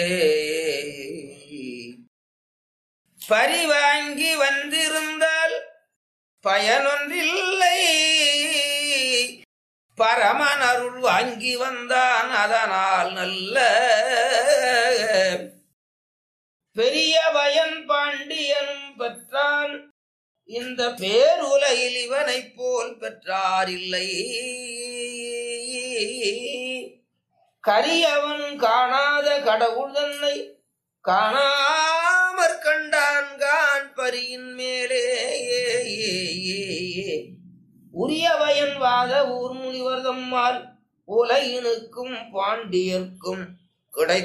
பரிவாங்கி வந்திருந்தால் பயனொன்றில்லை பரமன் அருள் வாங்கி வந்தான் அதனால் நல்ல பெரிய பயன் பாண்டியனும் பெற்றான் இந்த பேருலகில் இவனைப் போல் பெற்றாரில்லை கரியவன் காணாத கடவுள் தன்னை காணாமற் கண்டான் கான் பரியின் மேலே உரியவயன் வாத ஊர் முனிவர் தம்மால் உலகினுக்கும் பாண்டியர்க்கும் கிடை